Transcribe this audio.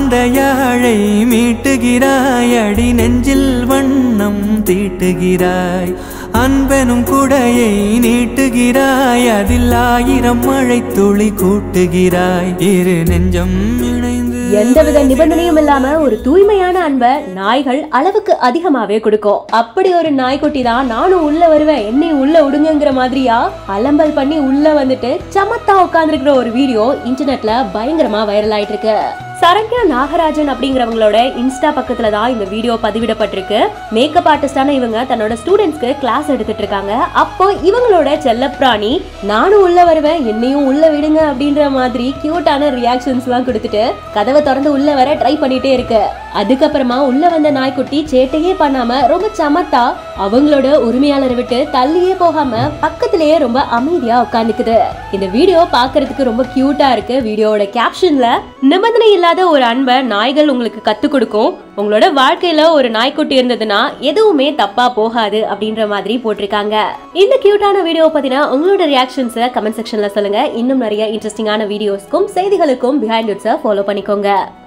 அந்த யாழை மீட்டுகிறாய் அடி நெஞ்சில் வண்ணம் தீட்டுகிறாய் அன்பெனும் குடையை நீட்டுகிறாய் அதில் ஆயிரம் மழை துளி கூட்டுகிறாய் இரு நெஞ்சம் இணைந்து எந்தவித நிபந்தனையும் இல்லாம ஒரு தூய்மையான அன்பை நாய்கள் அளவுக்கு அதிகமாவே கொடுக்கும் அப்படி ஒரு நாய்க்குட்டி தான் நானும் உள்ள வருவேன் என்னையும் உள்ள விடுங்கிற மாதிரியா அலம்பல் பண்ணி உள்ள வந்துட்டு சமத்தா உட்கார்ந்துருக்கிற ஒரு வீடியோ இன்டர்நெட்ல பயங்கரமா வைரல் ஆயிட்டு இருக்கு சரண்யா நாகராஜன் அப்படிங்கிறவங்களோட இன்ஸ்டா பக்கத்துல தான் இந்த வீடியோ பதிவிடப்பட்டிருக்கு மேக்கப் ஆர்டிஸ்டான இவங்க தன்னோட ஸ்டூடெண்ட்ஸ்க்கு கிளாஸ் எடுத்துட்டு இருக்காங்க அப்போ இவங்களோட செல்லப்பிராணி நானும் உள்ள வருவேன் என்னையும் உள்ள விடுங்க அப்படின்ற மாதிரி கியூட்டான ரியாக்ஷன்ஸ் எல்லாம் கொடுத்துட்டு கதவை திறந்து உள்ள வர ட்ரை பண்ணிட்டே இருக்கு அதுக்கப்புறமா உள்ள வந்த நாய்க்குட்டி சேட்டையே பண்ணாம ரொம்ப சமத்தா அவங்களோட உரிமையாளரை விட்டு தள்ளியே போகாம பக்கத்திலேயே ரொம்ப அமைதியா உட்காந்துக்குது இந்த வீடியோ பார்க்கிறதுக்கு ரொம்ப கியூட்டா இருக்கு வீடியோவோட கேப்ஷன்ல நிபந்தனை இல்லாத ஒரு அன்பை நாய்கள் உங்களுக்கு கத்து கொடுக்கும் உங்களோட வாழ்க்கையில ஒரு நாய்க்குட்டி இருந்ததுன்னா எதுவுமே தப்பா போகாது அப்படின்ற மாதிரி போட்டிருக்காங்க இந்த கியூட்டான வீடியோ பத்தின உங்களோட ரியாக்ஷன்ஸை கமெண்ட் செக்ஷன்ல சொல்லுங்க இன்னும் நிறைய இன்ட்ரெஸ்டிங்கான வீடியோஸ்க்கும் செய்திகளுக்கும் பிஹைண்ட் இட்ஸை ஃபாலோ பண்ணிக்கோங்க